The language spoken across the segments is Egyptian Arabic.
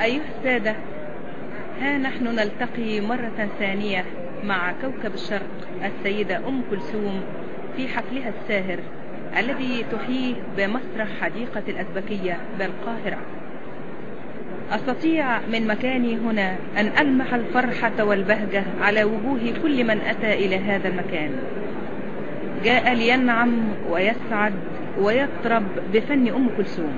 أيها السادة ها نحن نلتقي مرة ثانية مع كوكب الشرق السيدة أم كلثوم في حفلها الساهر الذي تحييه بمسرح حديقة الأزبكية بالقاهرة أستطيع من مكاني هنا أن ألمح الفرحة والبهجة على وجوه كل من أتى إلى هذا المكان جاء لينعم ويسعد ويطرب بفن أم كلثوم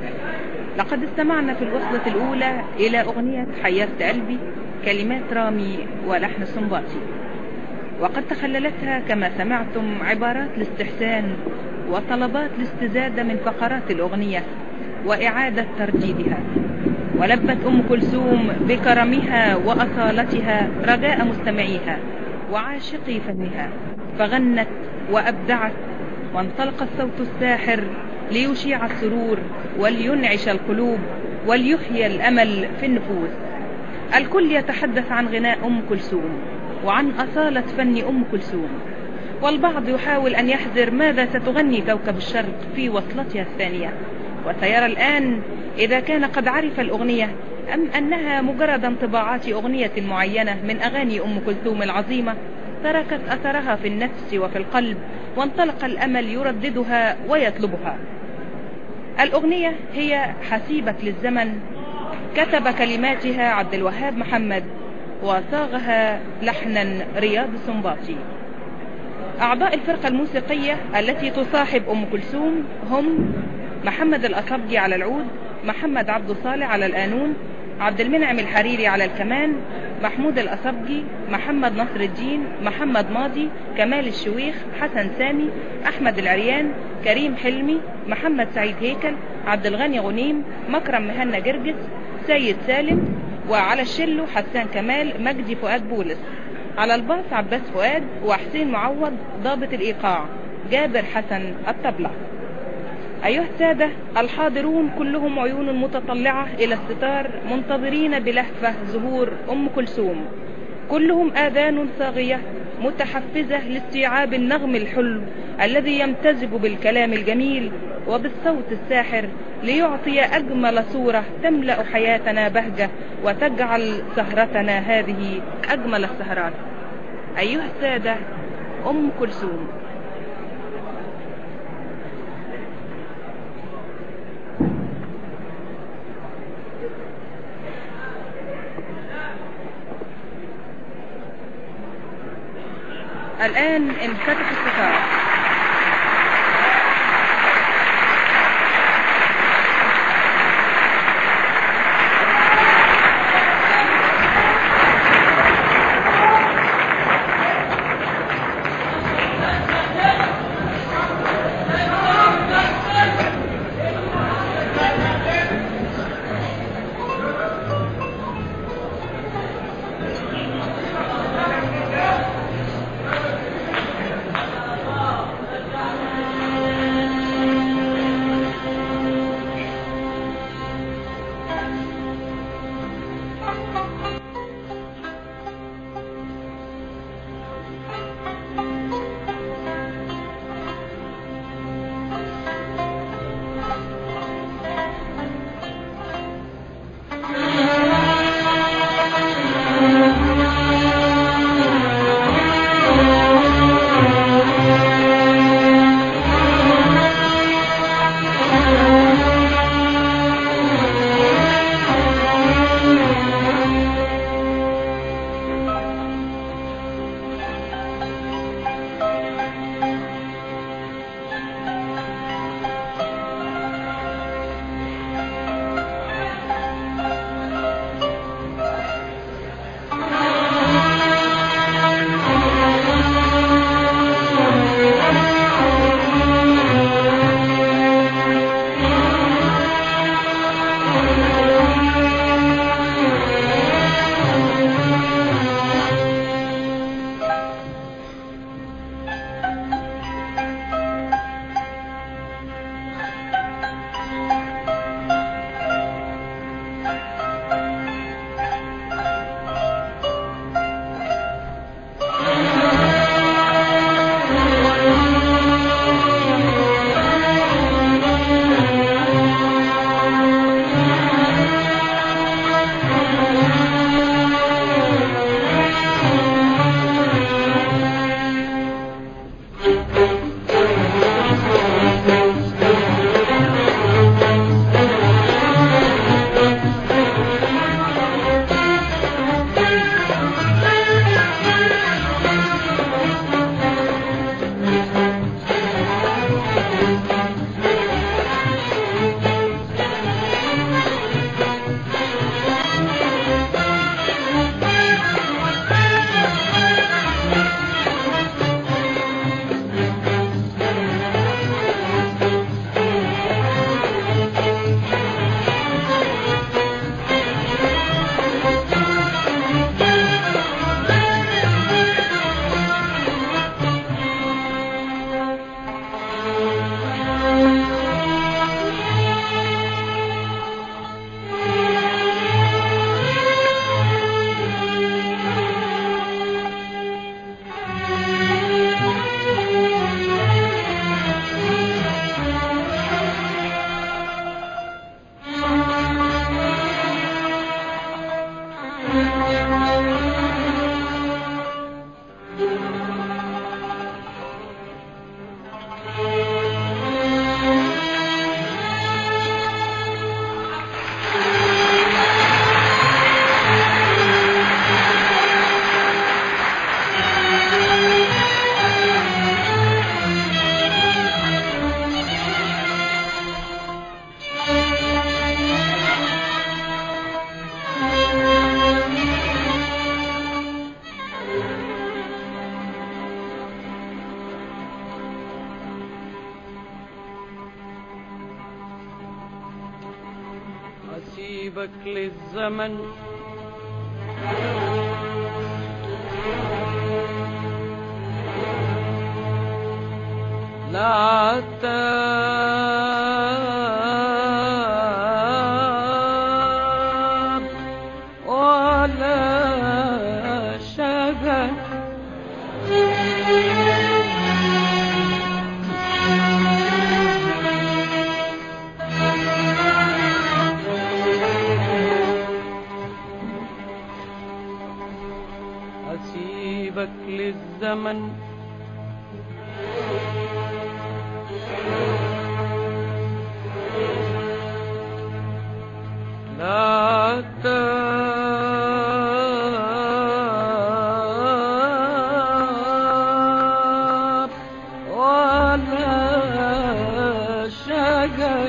لقد استمعنا في الوصلة الأولى إلى أغنية حيرت قلبي كلمات رامي ولحن سنباطي وقد تخللتها كما سمعتم عبارات الاستحسان وطلبات الاستزادة من فقرات الأغنية وإعادة ترديدها ولبت أم كلثوم بكرمها وأصالتها رجاء مستمعيها وعاشقي فنها فغنت وأبدعت وانطلق الصوت الساحر ليشيع السرور ولينعش القلوب وليحيي الأمل في النفوس الكل يتحدث عن غناء أم كلثوم وعن أصالة فن أم كلثوم والبعض يحاول أن يحذر ماذا ستغني كوكب الشرق في وصلتها الثانية وسيرى الآن إذا كان قد عرف الأغنية أم أنها مجرد انطباعات أغنية معينة من أغاني أم كلثوم العظيمة تركت أثرها في النفس وفي القلب وانطلق الأمل يرددها ويطلبها الأغنية هي حسيبك للزمن كتب كلماتها عبد الوهاب محمد وصاغها لحنا رياض السنباطي أعضاء الفرقة الموسيقية التي تصاحب أم كلثوم هم محمد الأصبجي على العود محمد عبد صالح على القانون عبد المنعم الحريري على الكمان محمود الأصبجي محمد نصر الدين محمد ماضي كمال الشويخ حسن سامي أحمد العريان كريم حلمي محمد سعيد هيكل عبد الغني غنيم مكرم مهنا جرجس سيد سالم وعلى الشلو حسان كمال مجدي فؤاد بولس على الباص عباس فؤاد وحسين معوض ضابط الإيقاع جابر حسن الطبلة أيها السادة الحاضرون كلهم عيون متطلعة إلى الستار منتظرين بلهفة ظهور أم كلثوم كلهم آذان صاغية متحفزة لاستيعاب النغم الحلو الذي يمتزج بالكلام الجميل وبالصوت الساحر ليعطي أجمل صورة تملأ حياتنا بهجة وتجعل سهرتنا هذه أجمل السهرات أيها السادة أم كلثوم الآن انفتح الستار الزمن لا عتاب ولا شجن أسيبك للزمن لا تاب ولا شجن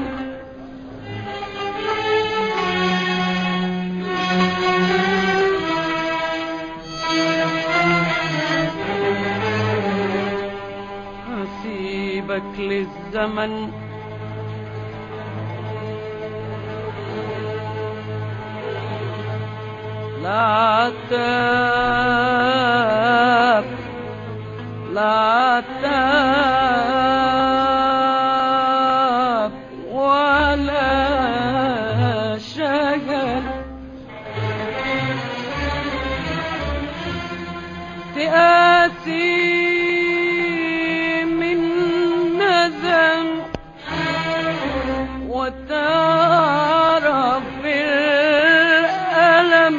أسيبك للزمن لا تاب لا تاب ولا شغل تآتي من ندم وتعرف بالألم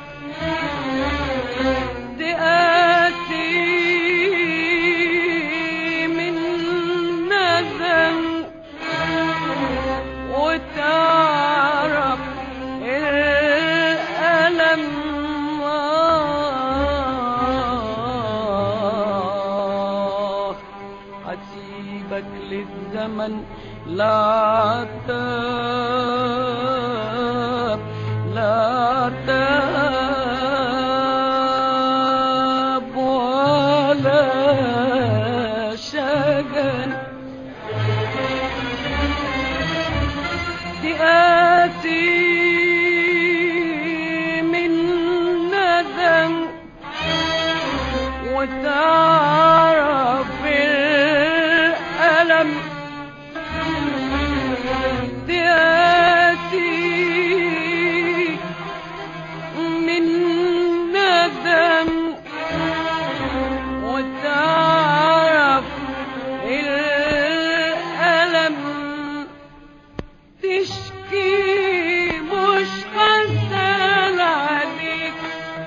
تآتي من ندم وتعرف الألم آه أسيبك للزمن لا تاب لا تاب ولا شجن تآتي من ندم وتعرف الألم تأتي من ندم وتعرف الألم تشكي مش حزن عليك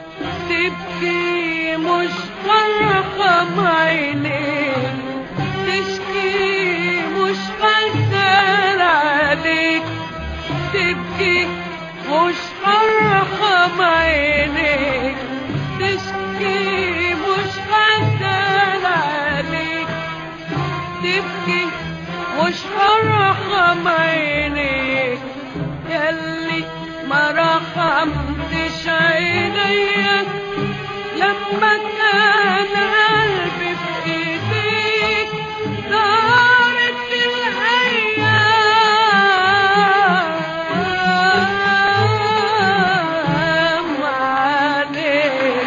تبكي مش فرحة عينيك تشكي مش حزن عليك تبكي مش فرحة عينيك تشكي مش حزن عليك تبكي مش فرحة عينيك ياللي ما رحمتش عينيا لما كان قلبي في ايديك دارت الايام عليك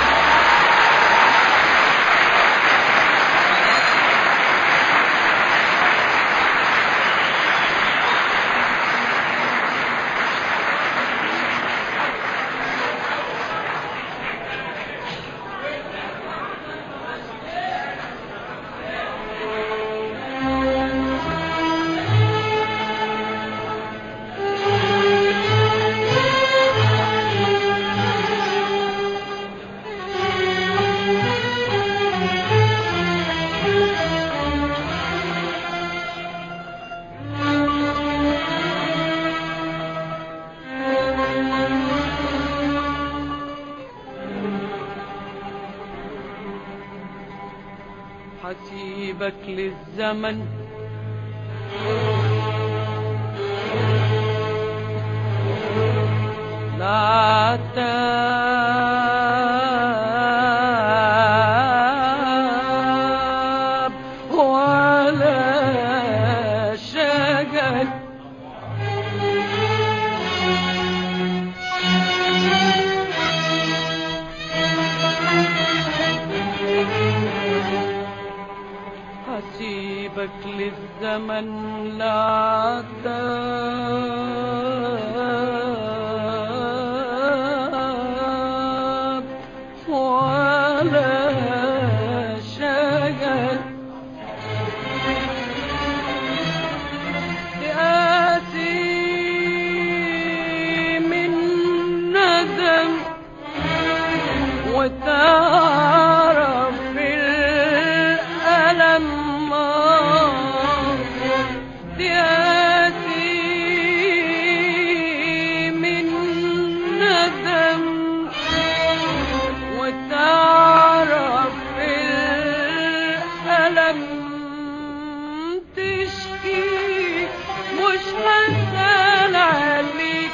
حسيبك للزمن لا تاب ولا شجن الزمن لعذاب ولا شجر يأتي من ندم وتعرف الألم يأتي من ندم وتعرف الألم تشكي مش هسأل عليك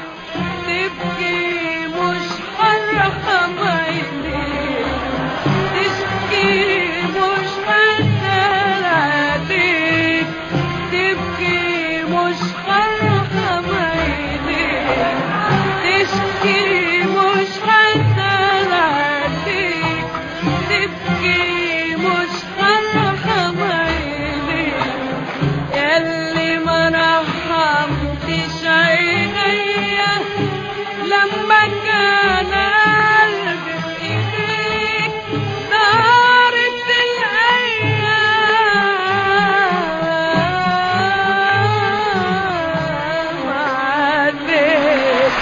تبكي مش هرحم عينيك تشكي مش هسأل عليك تبكي مش هرحم عينيك تشكي مش هسأل عليك تبكي مش هرحم عينيك ياللي ما رحمتش عينيا لما كان قلبي في ايديك دارت الايام عليك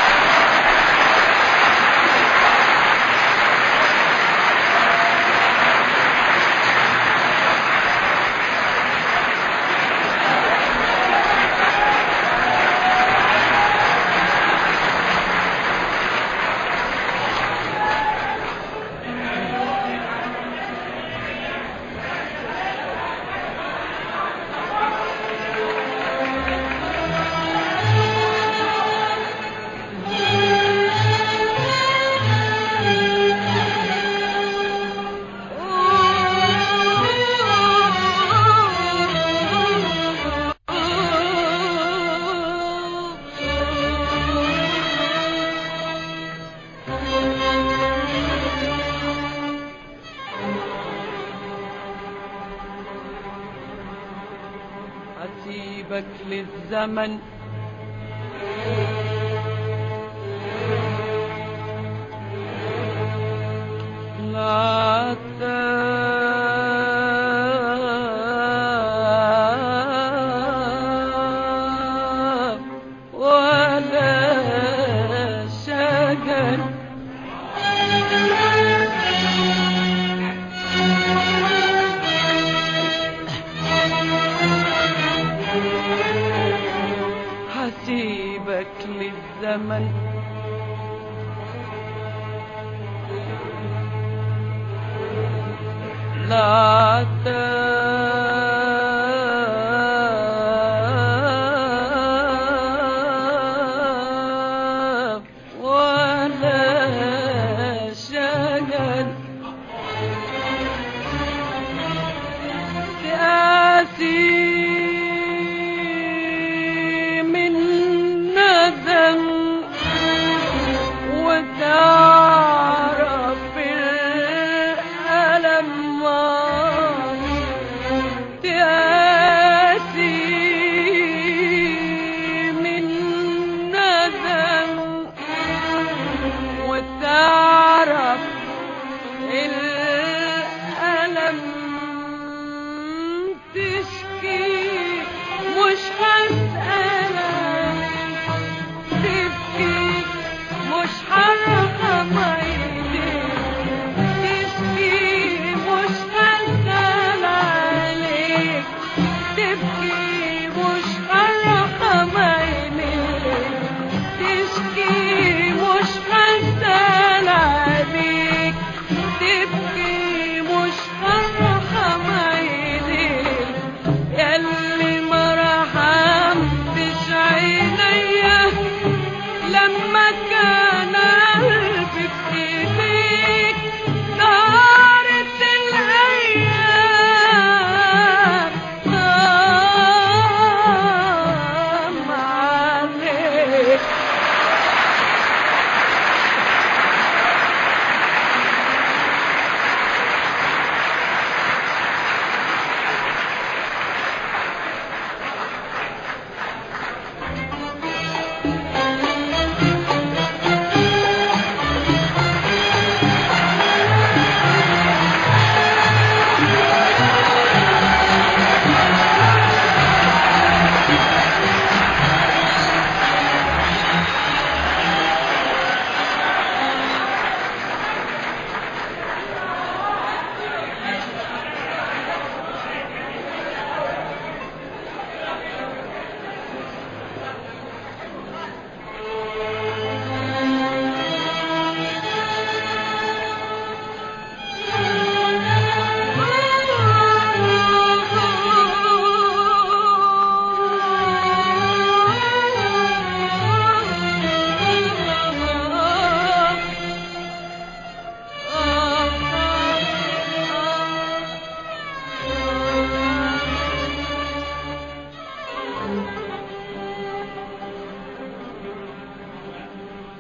أسيبك للزمن لا تاب ولا شجر هسيبك للزمن لا تاب ولا شجر تأتي من ندم وتعرف الألم تأتي من ندم وتعرف الألم تشكي مش هسألك تبكي مش هرحم عينيك تشكي مش هسأل عليك تبكي مش هرحم عينيك تشكي مش هسأل عليك تبكي مش هرحم عينيك ياللي ما رحمتش عينيا لما كان قلبي في ايديك دارت الايام نام عليك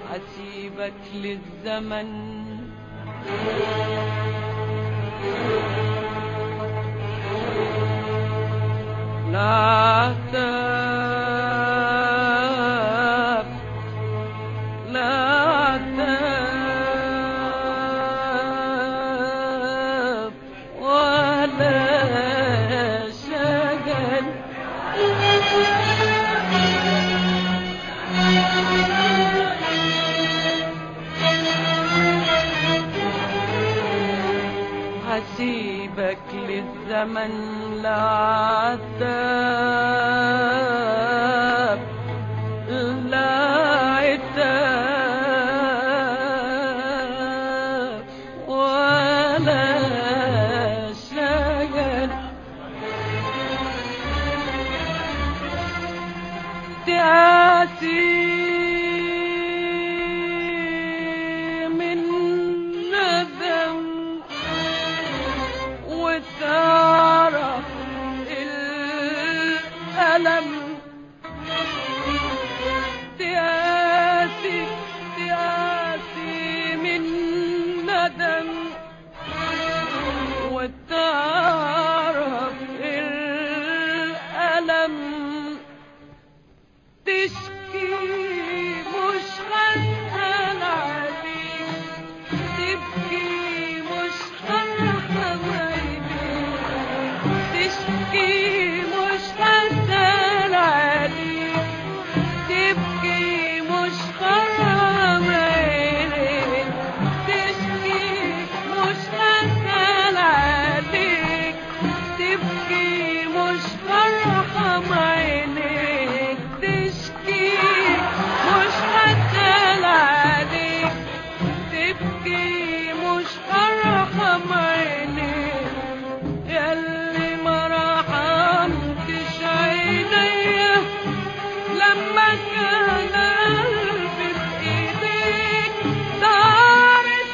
هسيبك للزمن لا عتاب لا عتاب ولا شجن هسيبك للزمن لا عتاب لا عتاب ولا شجن تعاسي من ندم وتعرف الألم تياسي تياسي من ندم وتعرف الألم تشكي مش خلقان عليك تبكي مش هرحم عينيك تشكي مش حزان عليك تبكي مش هرحم عينيك تشكي مش حزان عليك تبكي مش هرحم عينيك تشكي مش حزان عليك تبكي مش هرحم عينيك ياللي ما رحمتش عينيا لما كان قلبي بإيديك دارت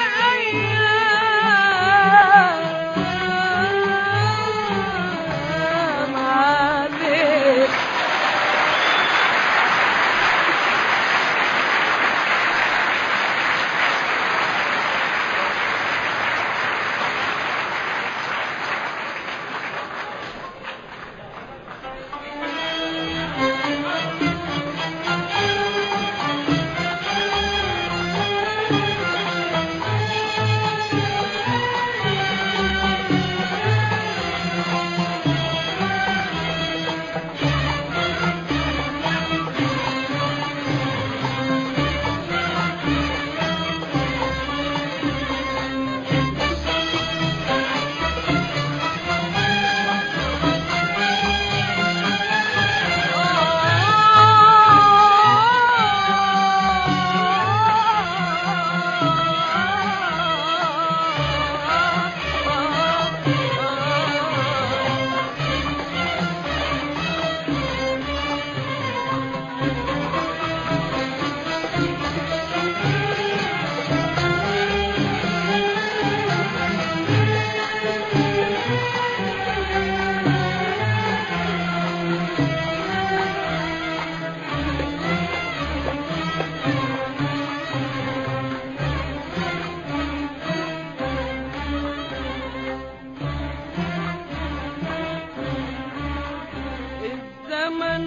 الأيام عليك الزمن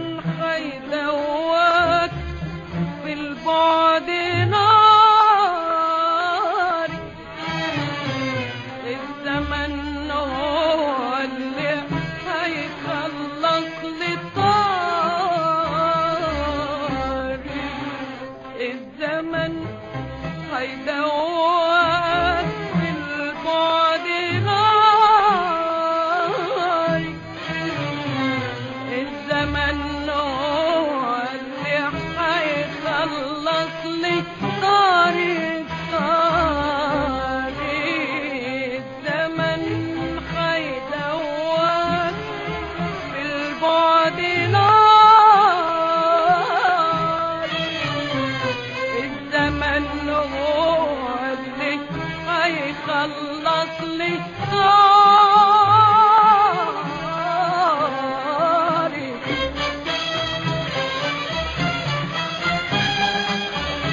خيدوك في البعد نار الزمن هو اللي هيخلص لي طاري الزمن هيدوك في البعد نار الزمن هو اللي هيخلص لي طاري طاري الزمن هيدوك في البعد نار الزمن هو اللي هيخلص لي طاري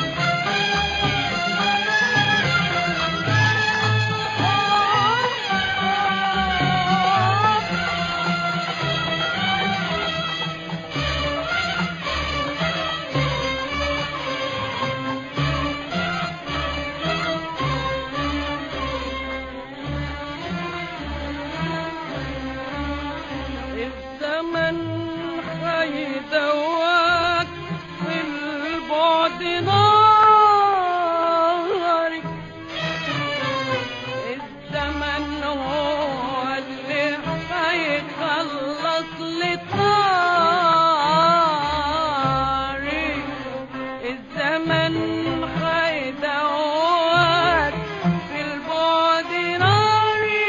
حيدوات في البعد ناري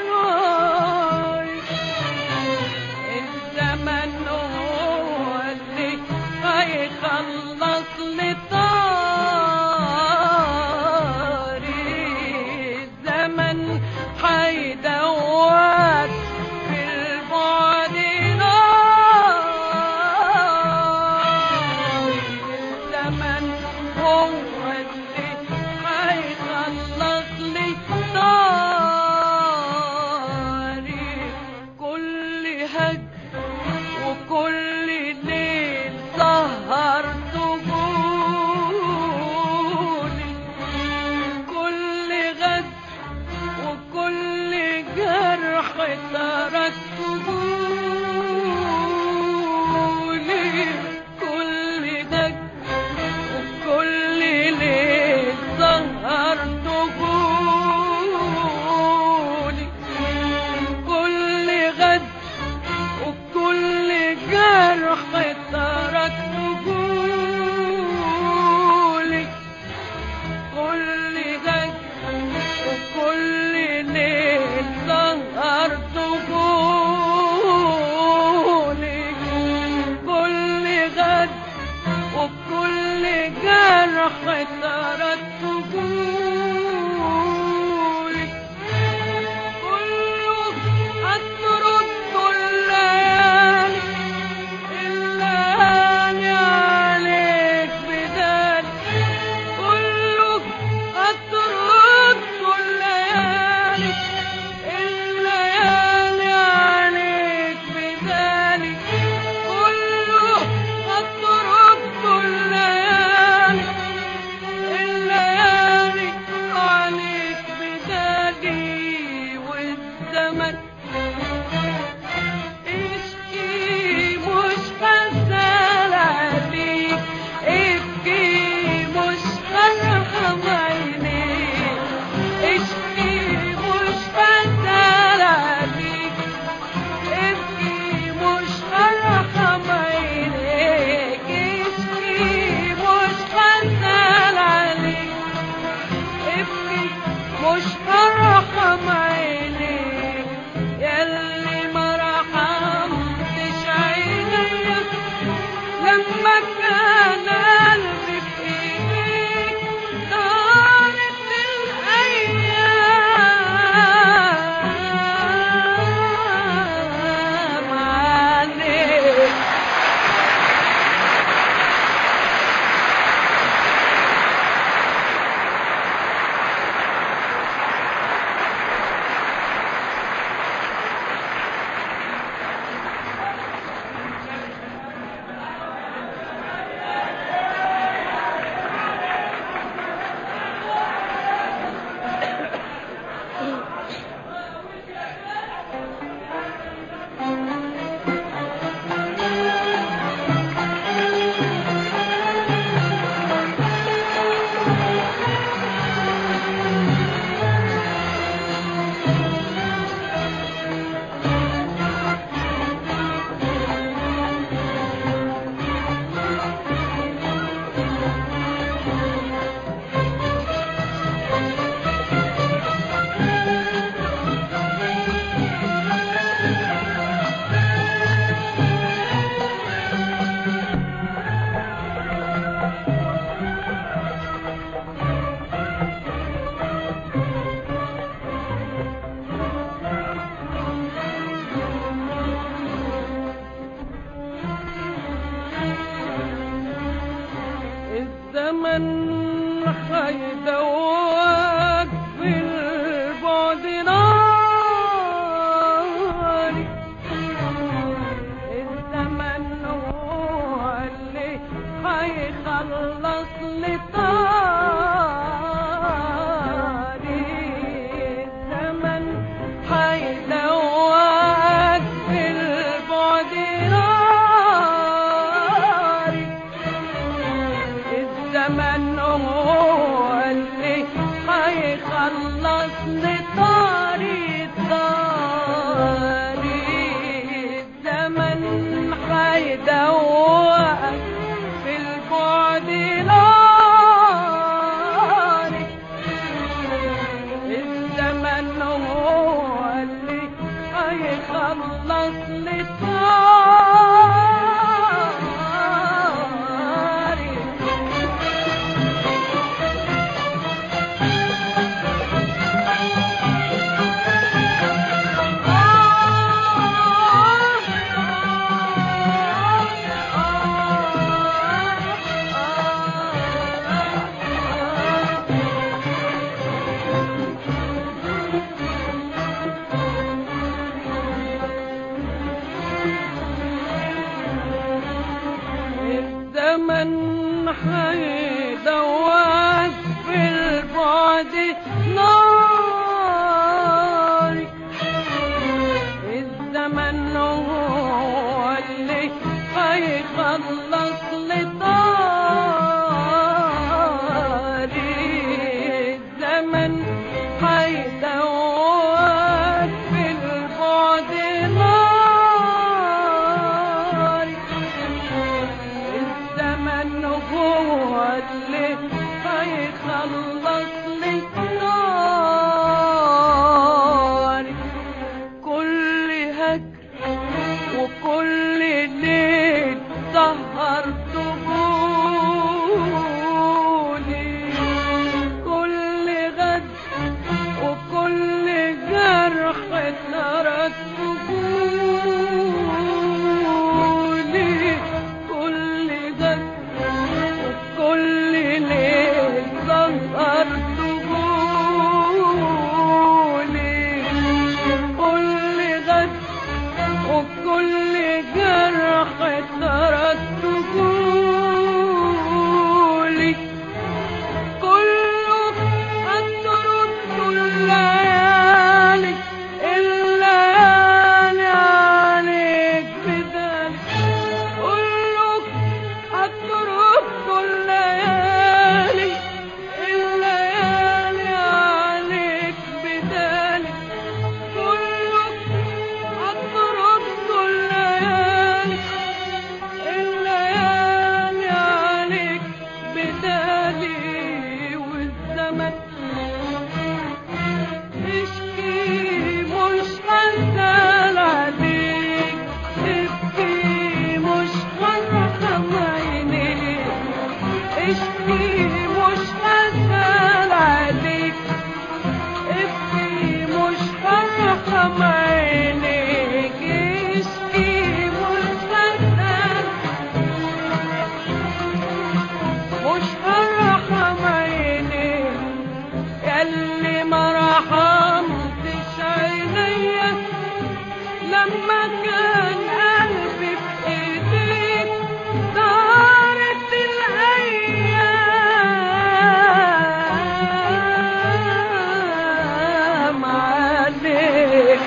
ناري الزمن هو اللي هيخلص لي طاري الزمن حيدوات في البعد ناري الزمن هو اللي هيخلص لي طاري كل هج وكل ليل سهر طفولي كل غد وكل جرح تركته لي كل دج وكل ليل سهرته لي كل غد وكل جرح تركته لي كل غد وكل ليل سهرته لي كل غد وكل جرح تركته لي كله هترد الليالي الليالي عليك بدالي كله هترد الليالي الليالي عليك بدالي كله هترد الليالي الليالي عليك بدالي والزمن اشكي مش هزعل عليك ابكي مش هرحم عينيك اشكي مش هزعل عليك ابكي مش هرحم عينيك اشكي مش هزعل عليك ابكي مش هرحم عينيك ياللي ما رحمتش عينيا لما كان قلبي في ايديك دارت الايام عليك الزمن حيدوك في البعد ناري الزمن هو اللي حيخلص لي طاري الزمن حيدوك في البعد ناري الزمن هو اللي هيخلص لي طاري طاري الزمن هيدوق في البعد ناري البعد ناري الزمن هو اللي هيخلص لي طاري الزمن هيدوق في البعد ناري الزمن هو اللي هيخلص لي ناري كل هجر وكل ليل سهر طبولي كل غد وكل جرح ترك طبولي كل غد وكل ليل سهر طبولي كل غد وكل جرح تركتهولي كله هترد الليالي الليالي عليك بذلك كله هترد الليالي الليالي عليك بذلك كله هترد الليالي الليالي عليك بدالي والزمن اشكي مش هزعل عليك ابكي مش هرحم عينيك اشكي مش هزعل عليك ابكي مش هرحم عينيك اشكي مش هزعل مش هرحم عينيك ياللي ما رحمتش عينيا لما كان قلبي في ايديك دارت الايام عليك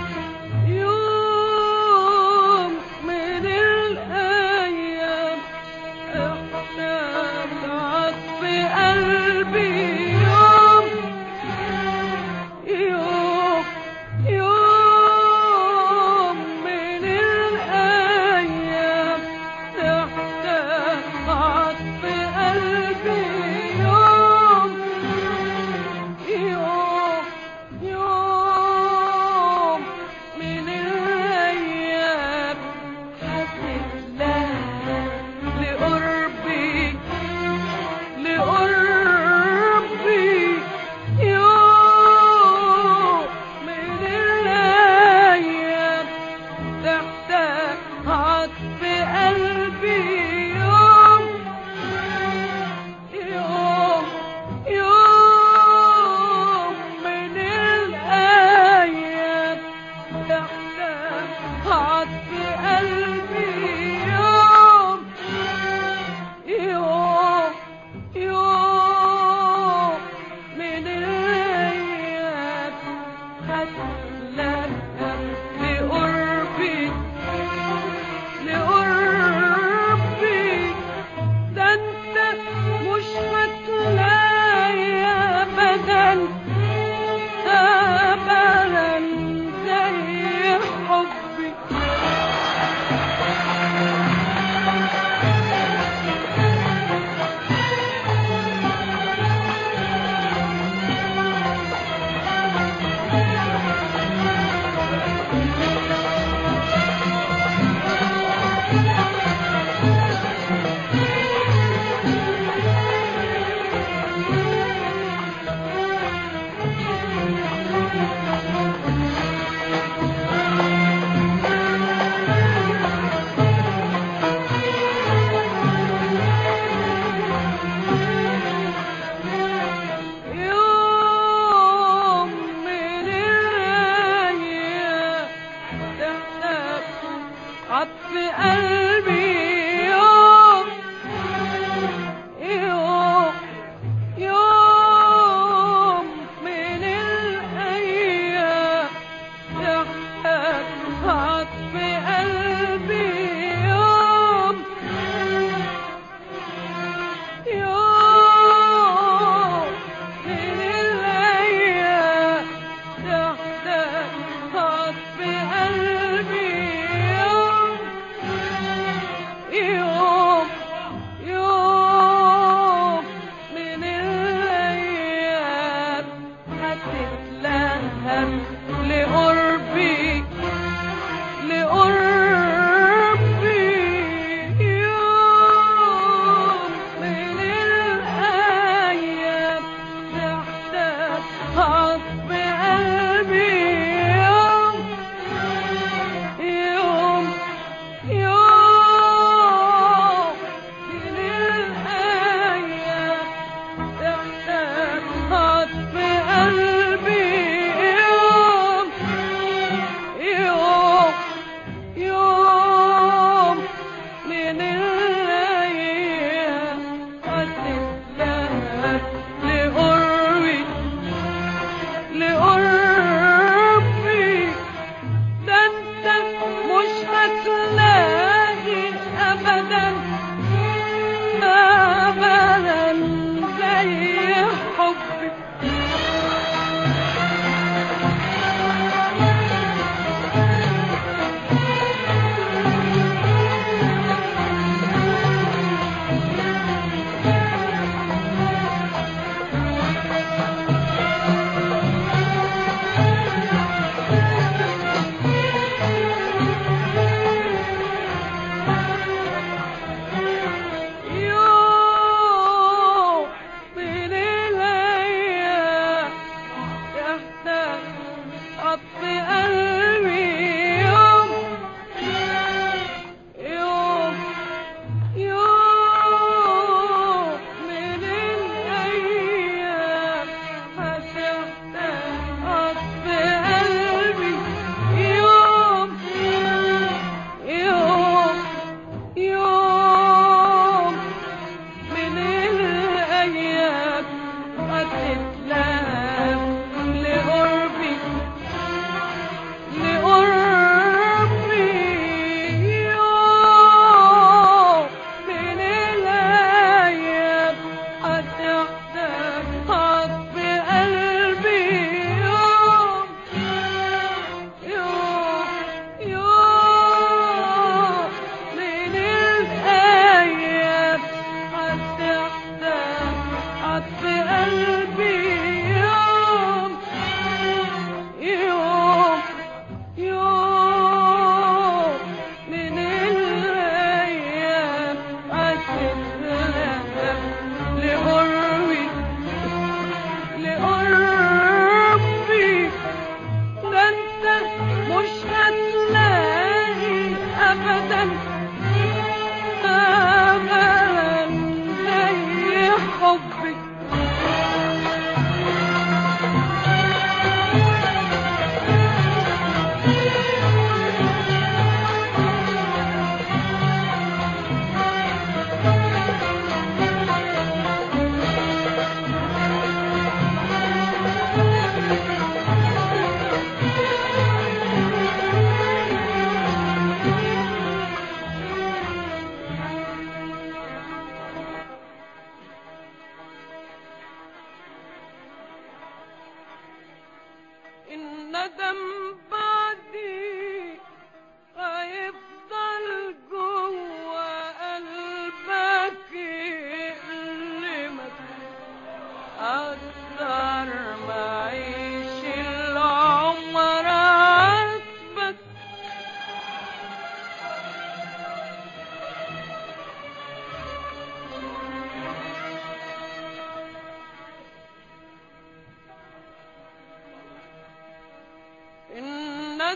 يوم من الأيام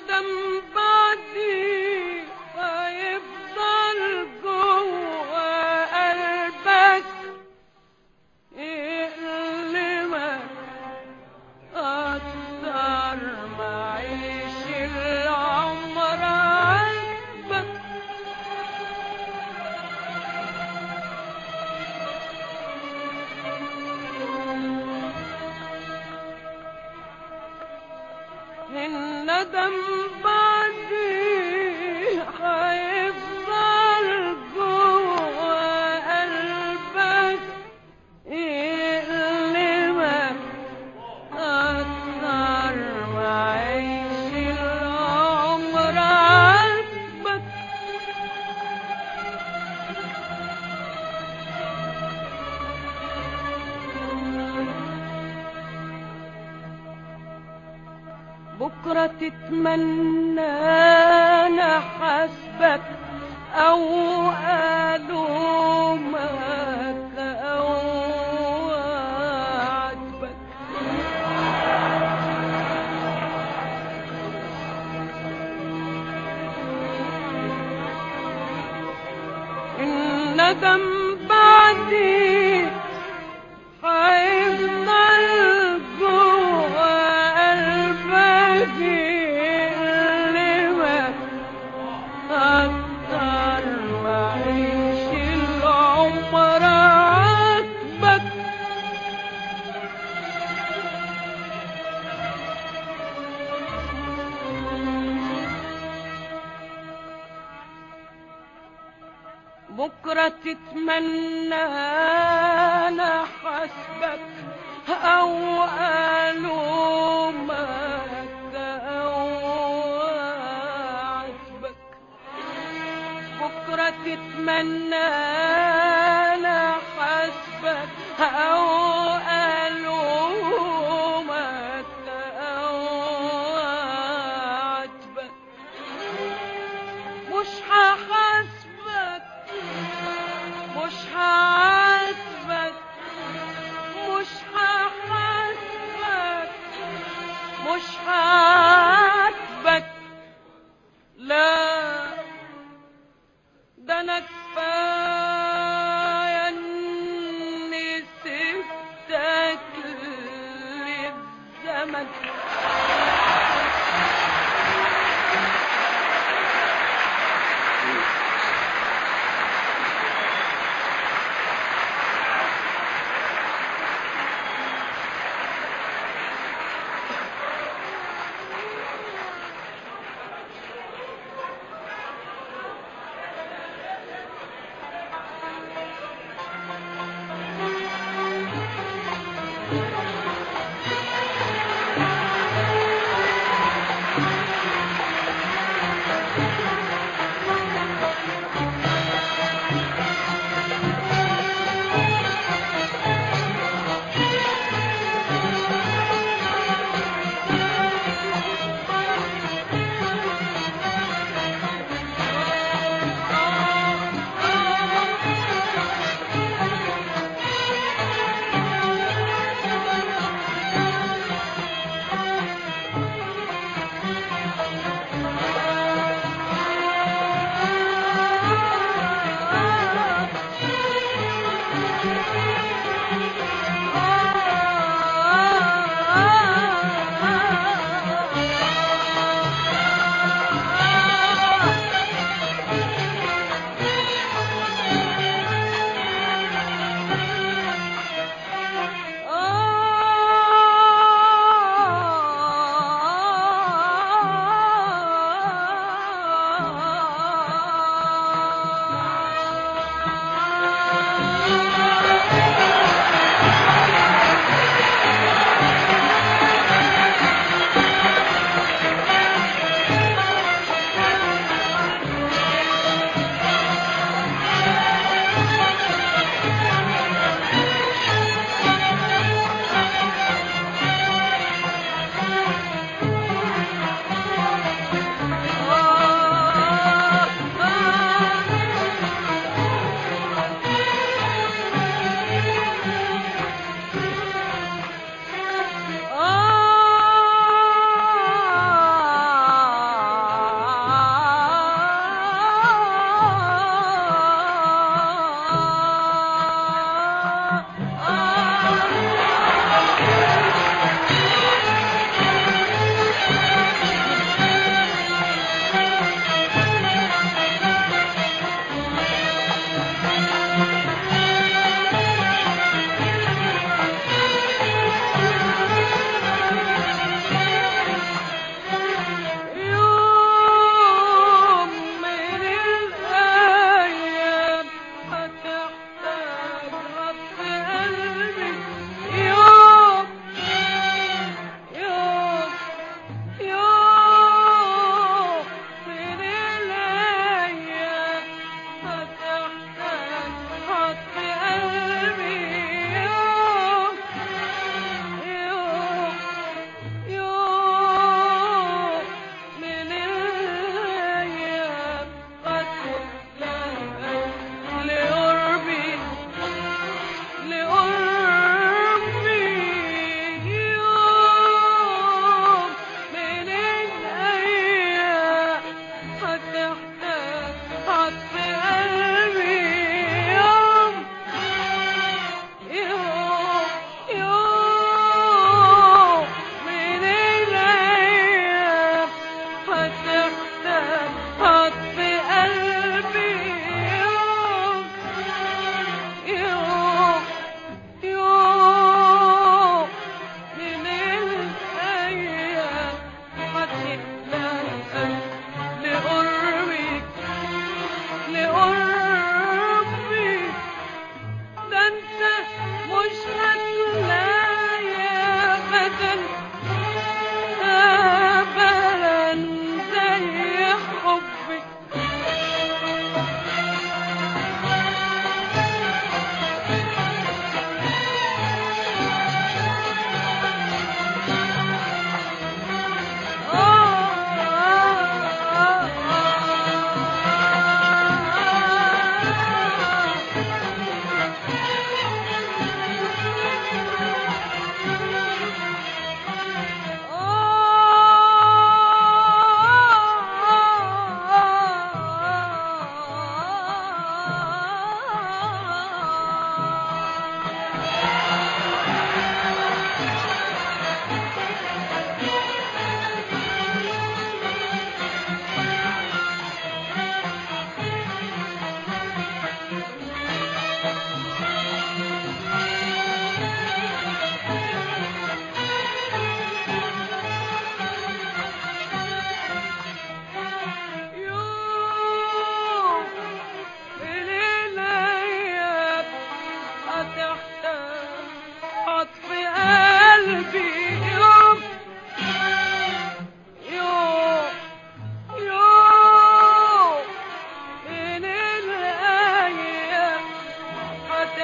الندم بعدي هيفضل جوه قلبك يألمك أكتر ما عيش العمر عاتبك الندم بعدي هيفضل جوه قلبك يألمك أكتر ما عيش العمر عاتبك بكرة تتمنى أنا حسبك أو ألومك أو أعاتبك الندم بعدي هيفضل جوه قلبك يألمك أكتر ما عيش العمر عاتبك بكرة تتمنى أنا حسبك أو ألومك أو أعاتبك بكرة تتمنى أنا حسبك أو ألومك أو أعاتبك مش هحاسبك مش هعاتبك مش هحاسبك مش هعاتبك لا ده انا كفايه اني سبتك للزمن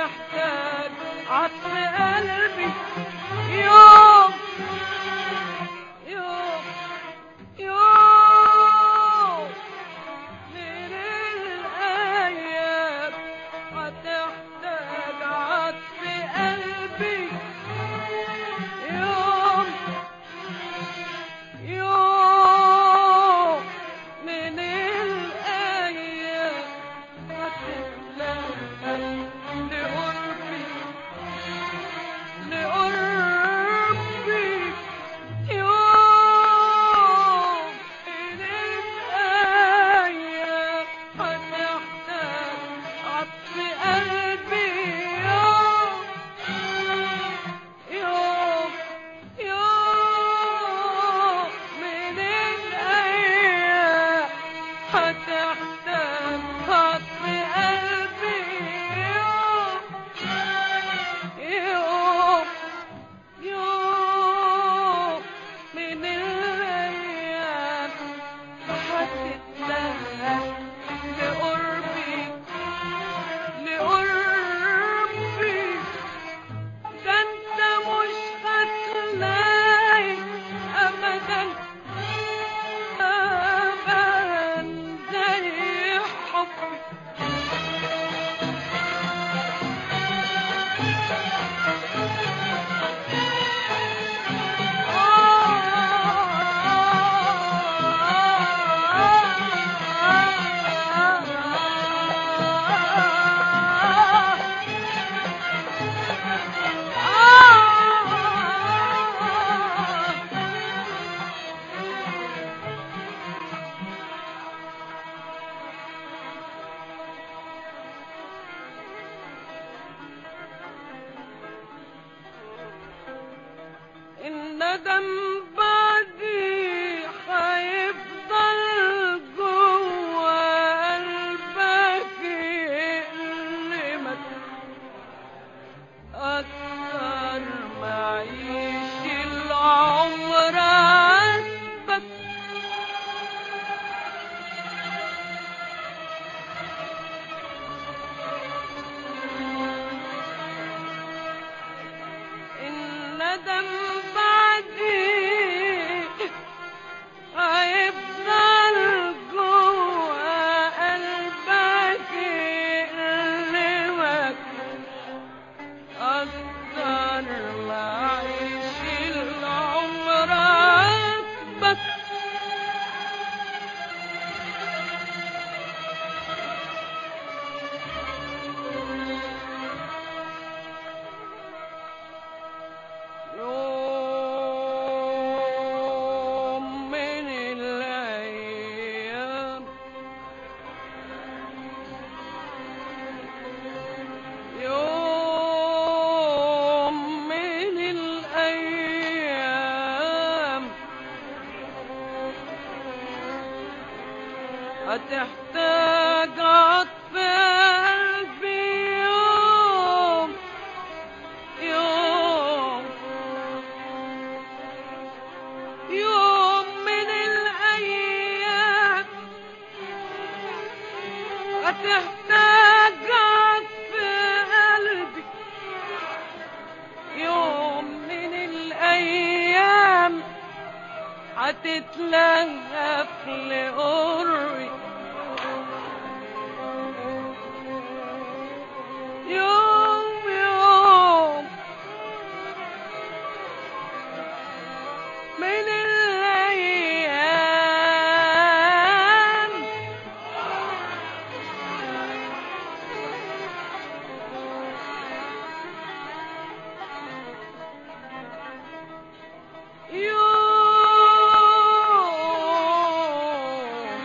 هتحتاج عطف قلبي يوم يوم يوم من الأيام هتحتاج عطف قلبي يوم يوم من الأيام هتتلقى لقربي لقربي يوم من الأيام هتحتاج عطف قلبي يوم يوم يوم من الأيام هتحتاج عطف قلبي يوم يوم يوم من الأيام هتتلهى لقربي لقربي ده انت مش هتلاقي ابدا ابدا زي حبي الندم بعدي هيفضل جوا قلبك يألمك أكتر ما عيش العمر عاتبك الندم بعدي هيفضل جوا قلبك يألمك أكتر ما عيش العمر عاتبك يوم من الأيام يوم من الأيام هتحتاج عطف قلبي يوم يوم يوم من الأيام هتحتاج عطف قلبي يوم من الأيام هتتلهف لقربي يوم يوم من الأيام يوم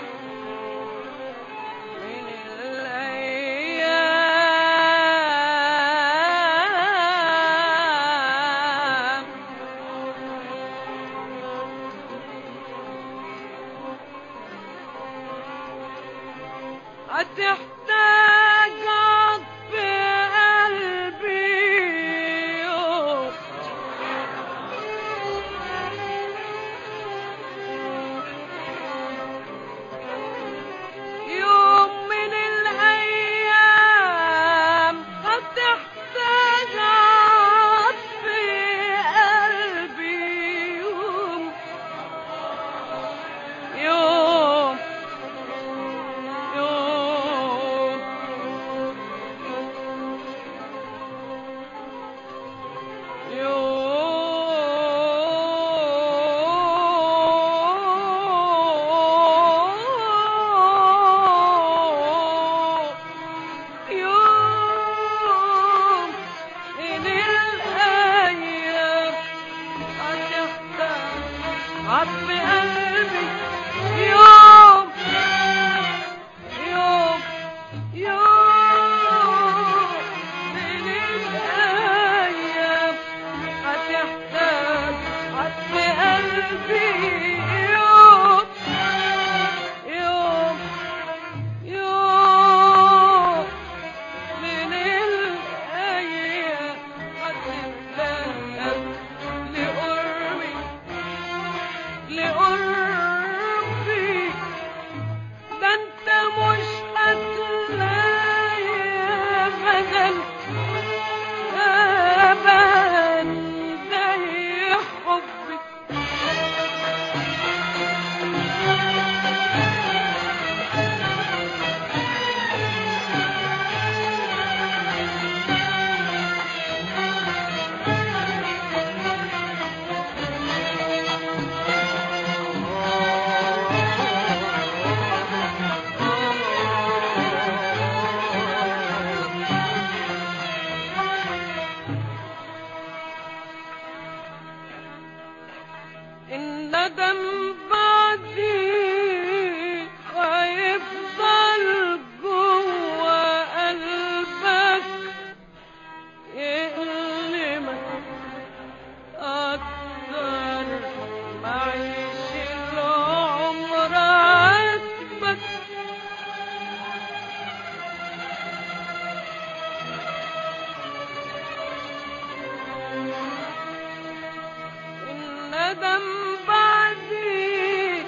مادام بعدي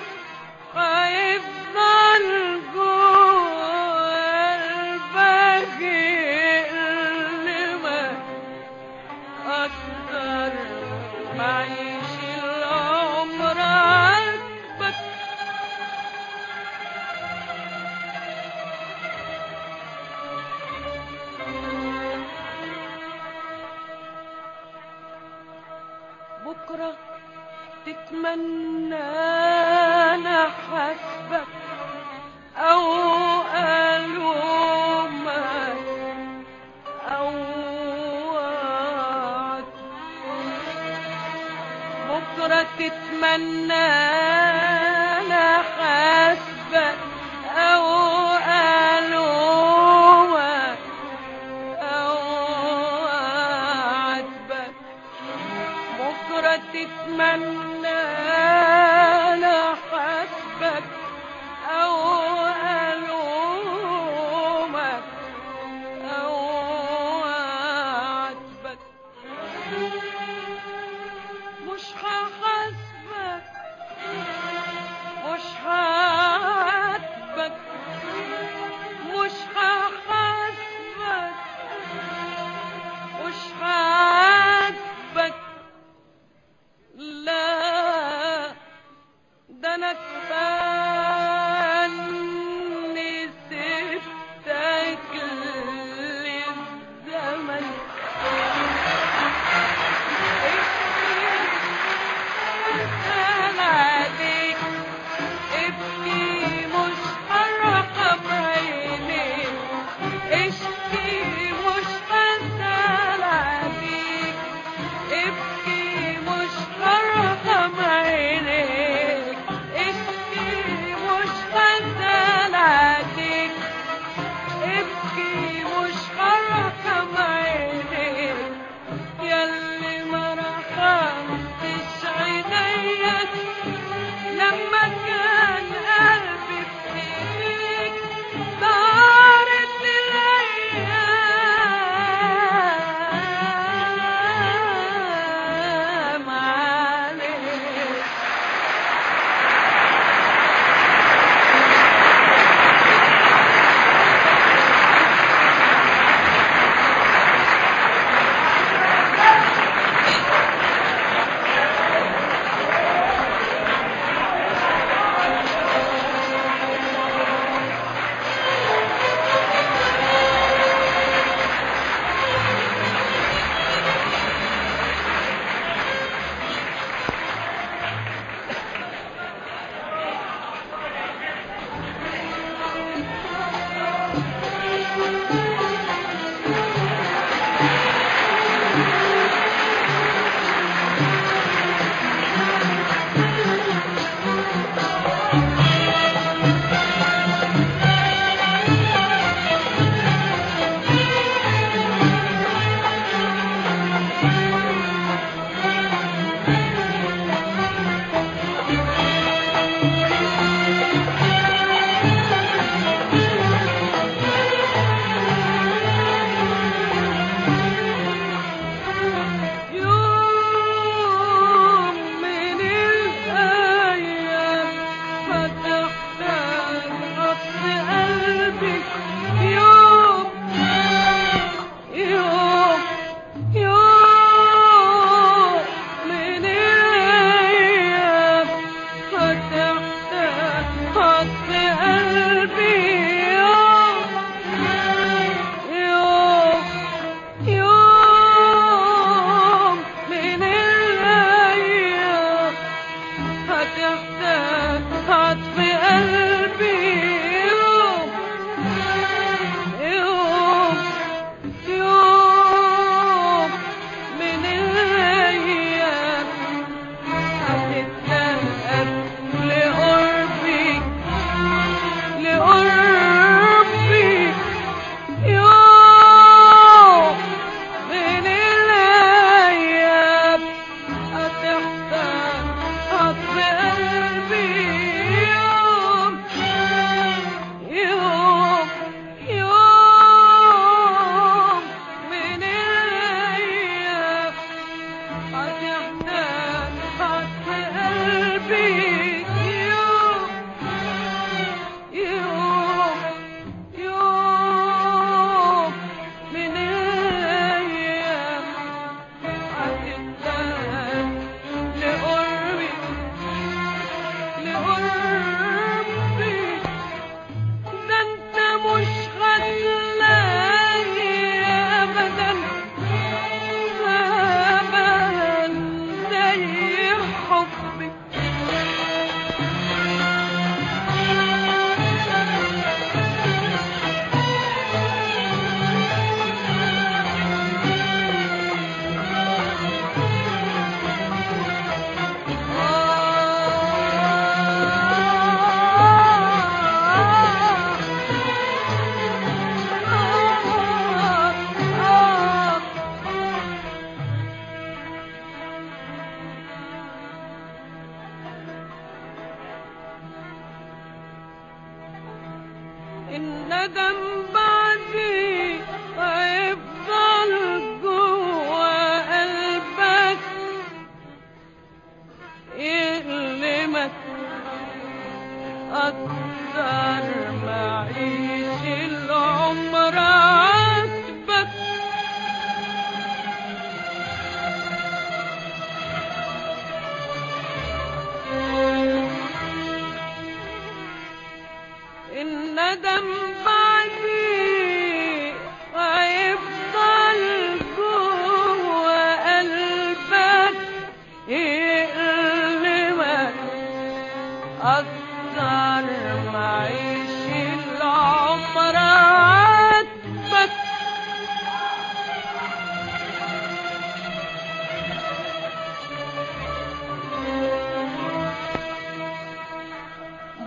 هيفضل جوه قلبك يألمك أكتر معيش العمر عاتبك بكرة تتمنى أنا حسبك أو ألومك أو وعدك بكرة تتمنى أنا حسبك أو ألومك أو أعاتبك بكرة تتمنى أنا حسبك أو ألومك أو أعاتبك مش هحاسبك مش هعاتبك مش هحاسبك مش هعاتبك لا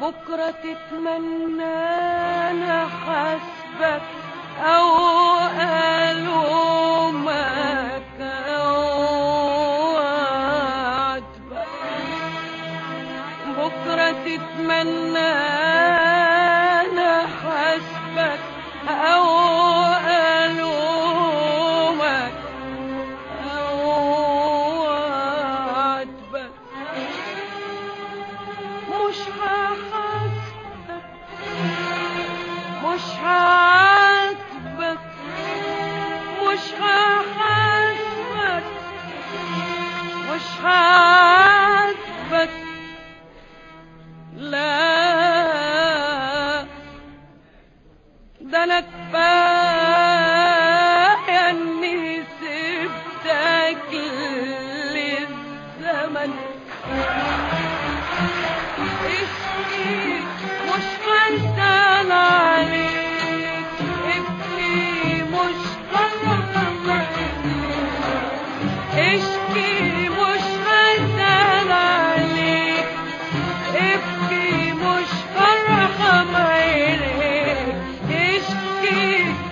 بكرة تتمنى أنا حسبك أو ألومك أو أعاتبك بكرة تتمنى أنا حسبك أو ألومك أو أعاتبك مش هحاسبك مش هعاتبك مش هحاسبك مش هعاتبك لا ده انا كفايه اني سبتك للزمن اشكي مش هزعل عليك ابكي مش هرحم اشكي مش هزعل عليك ابكي مش هرحم عينيك اشكي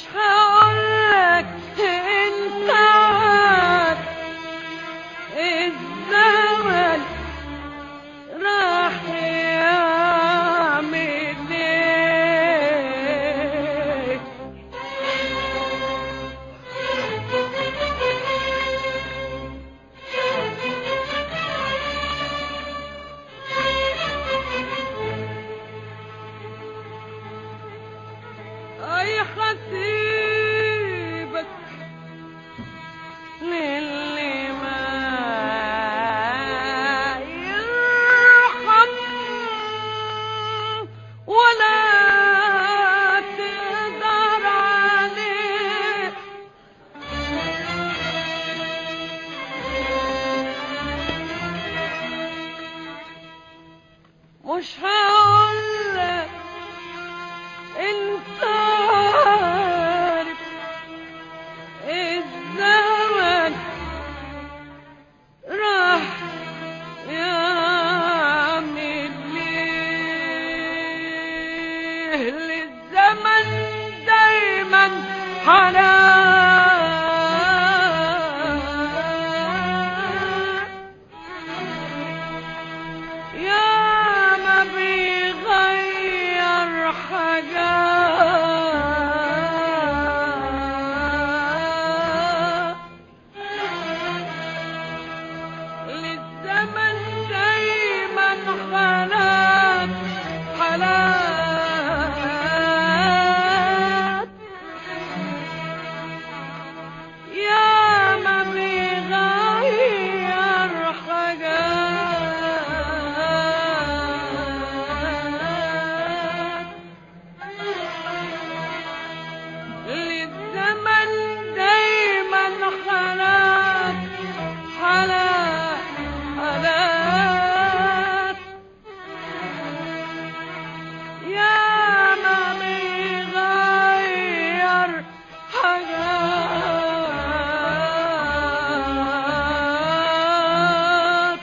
هقولك انت عارف الزمن راح يعمل ايه اي حسيبك للي ما يرحم ولا تقدر عليه مش هقولك انت عارف الزمن راح يعمل ليه للزمن دايما حنان يا ما بيغير حاجات للزمن دايما حالات حالات يا ما بيغير حاجات للزمن دايما حالات حالات حالات يا ما بيغير حاجات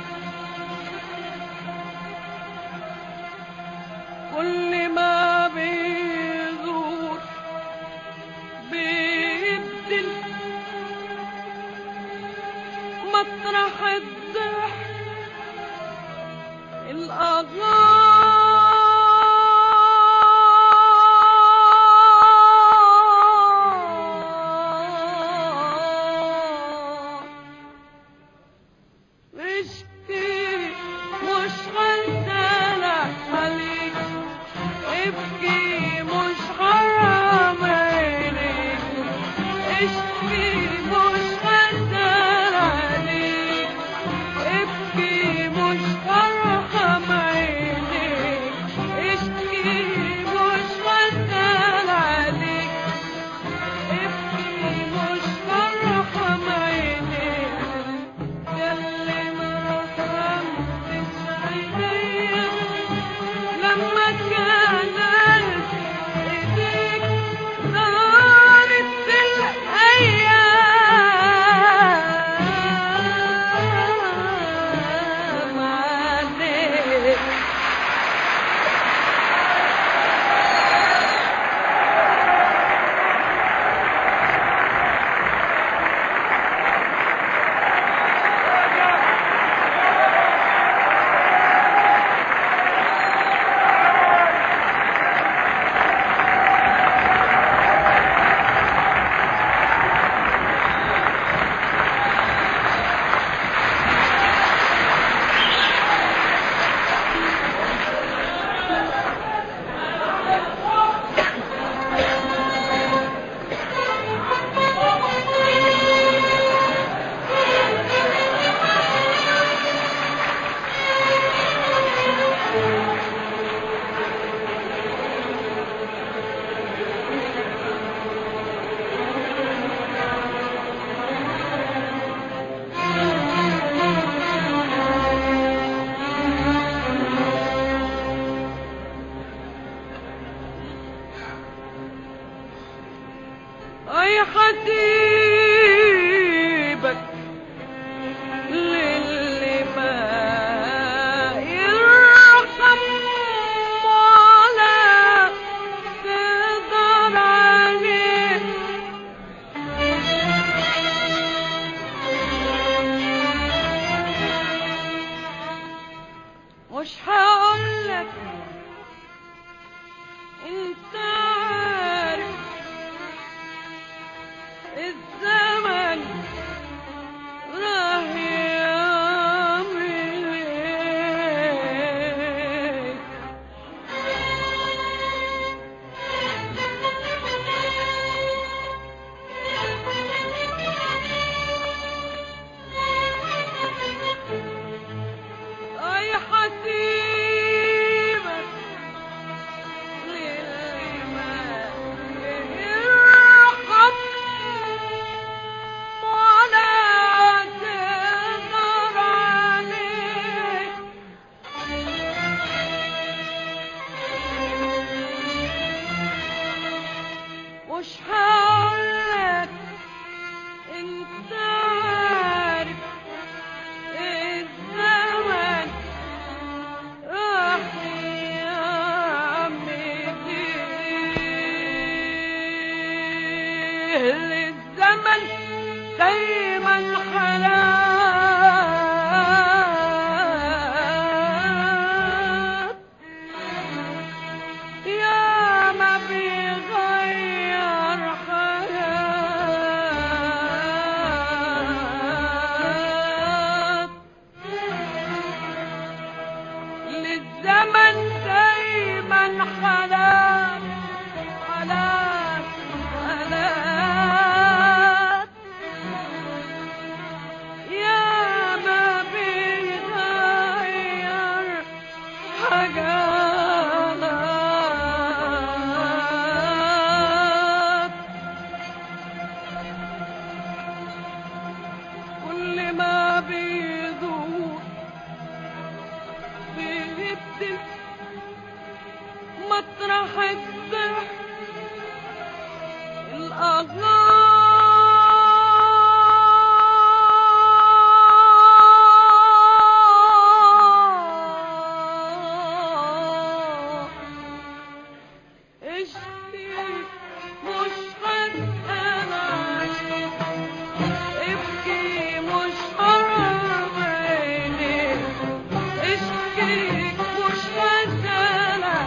كل ما بيزور بيبدل مطرح الضحك الأغار اشكي مش هنسالك عليك ابكي مش حرام عينيك اشكي مش هنسال عليك ابكي مش هرحم عينيك اشكي مش هنسال عليك ابكي مش هرحم عينيك ياللي ما رحمتش عينيا لما كانت ايديك دارت الايام عليك اي حسيبك للي ما يرحم ولا تقدر عليه جهل الزمن دايما حالات يا ما بيغير حالات للزمن دايما حالات حالات حالات يا ما بيغير حاجات كل ما بيدور بيبدل مطرح الضحك الأغار اشتي مش هتقنع ابكي مش حرام عينيك اشكي مش هتقنع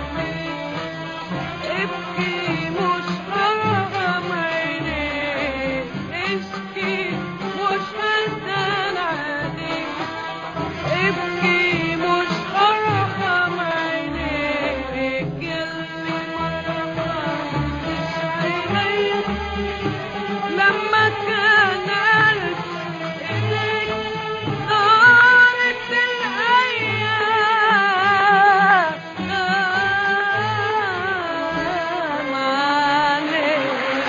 ابكي مش حرام عينيك اشكي مش هتقنع ابكي مش حرام عينيك يلي مرحبتش عينيك لما كان قلب ايديك دارت الايام نام عليك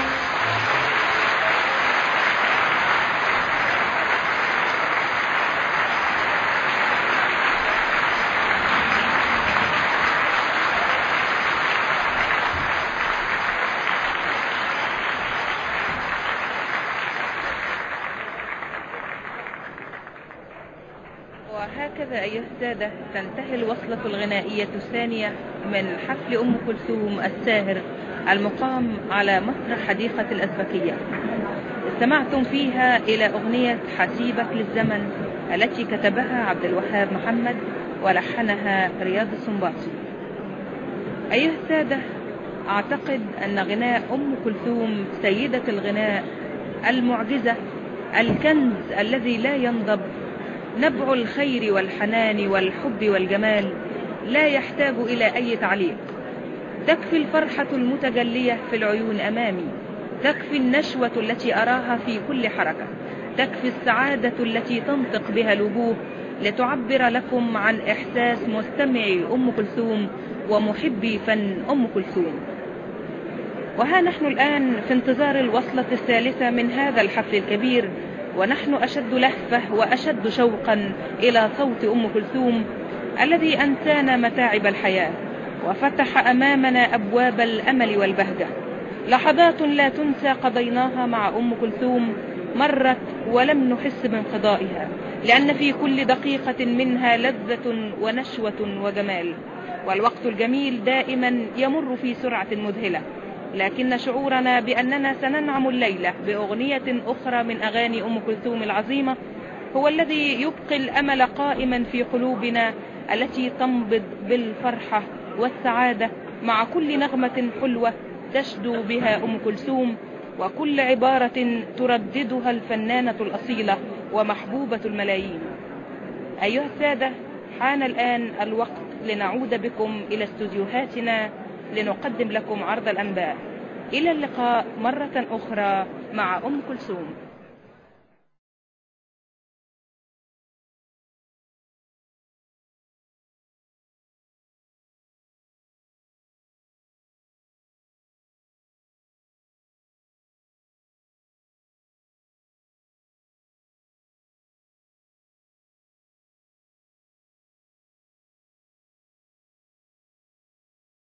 وهكذا أيها السادة تنتهي الوصلة الغنائية الثانية من حفل أم كلثوم الساهر المقام على مسرح حديقة الأزبكية استمعتم فيها إلى أغنية حسيبك للزمن التي كتبها عبد الوهاب محمد ولحنها رياض السنباطي أيها السادة أعتقد أن غناء أم كلثوم سيدة الغناء المعجزة الكنز الذي لا ينضب نبع الخير والحنان والحب والجمال لا يحتاج إلى أي تعليق تكفي الفرحة المتجلية في العيون أمامي تكفي النشوة التي أراها في كل حركة تكفي السعادة التي تنطق بها الوجوه لتعبر لكم عن إحساس مستمعي أم كلثوم ومحبي فن أم كلثوم وها نحن الآن في انتظار الوصلة الثالثة من هذا الحفل الكبير ونحن أشد لهفة وأشد شوقا إلى صوت أم كلثوم الذي أنسانا متاعب الحياة وفتح أمامنا أبواب الأمل والبهجة لحظات لا تنسى قضيناها مع أم كلثوم مرت ولم نحس بانقضائها لأن في كل دقيقة منها لذة ونشوة وجمال والوقت الجميل دائما يمر في سرعة مذهلة لكن شعورنا بأننا سننعم الليلة بأغنية أخرى من أغاني أم كلثوم العظيمة هو الذي يبقي الأمل قائما في قلوبنا التي تنبض بالفرحة والسعادة مع كل نغمة حلوة تشدو بها أم كلثوم وكل عبارة ترددها الفنانة الأصيلة ومحبوبة الملايين أيها السادة حان الآن الوقت لنعود بكم إلى استوديوهاتنا لنقدم لكم عرض الأنباء إلى اللقاء مرة أخرى مع أم كلثوم